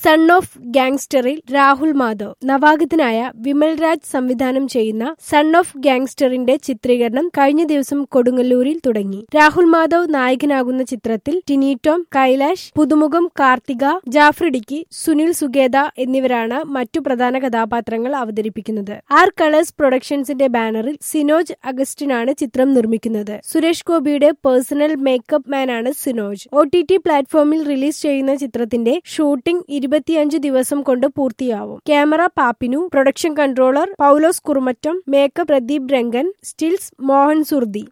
sun of ഗാങ്സ്റ്ററിൽ രാഹുൽ മാധവ് നവാഗതനായ വിമൽ രാജ് സംവിധാനം ചെയ്യുന്ന സൺ ഓഫ് ഗാങ്സ്റ്ററിന്റെ ചിത്രീകരണം കഴിഞ്ഞ ദിവസം കൊടുങ്ങല്ലൂരിൽ തുടങ്ങി രാഹുൽ മാധവ് നായകനാകുന്ന ചിത്രത്തിൽ ടിനി ടോം കൈലാഷ് പുതുമുഖം കാർത്തിക ജാഫ്രിഡിക്ക് സുനിൽ സുഗേത എന്നിവരാണ് മറ്റു പ്രധാന കഥാപാത്രങ്ങൾ അവതരിപ്പിക്കുന്നത് ആർ കളേഴ്സ് പ്രൊഡക്ഷൻസിന്റെ ബാനറിൽ സിനോജ് അഗസ്റ്റിനാണ് ചിത്രം നിർമ്മിക്കുന്നത് സുരേഷ് ഗോപിയുടെ പേഴ്സണൽ മേക്കപ്പ് മാനാണ് സിനോജ് ഒ ടി ടി പ്ലാറ്റ്ഫോമിൽ റിലീസ് ചെയ്യുന്ന ചിത്രത്തിന്റെ ഷൂട്ടിംഗ് ഇരുപത്തിയഞ്ച് ദിവസം കൊണ്ട് പൂർത്തിയാവും camera Pappinu production controller Paulose Kurumattam makeup Pradeep Rangan stills Mohan സുർദി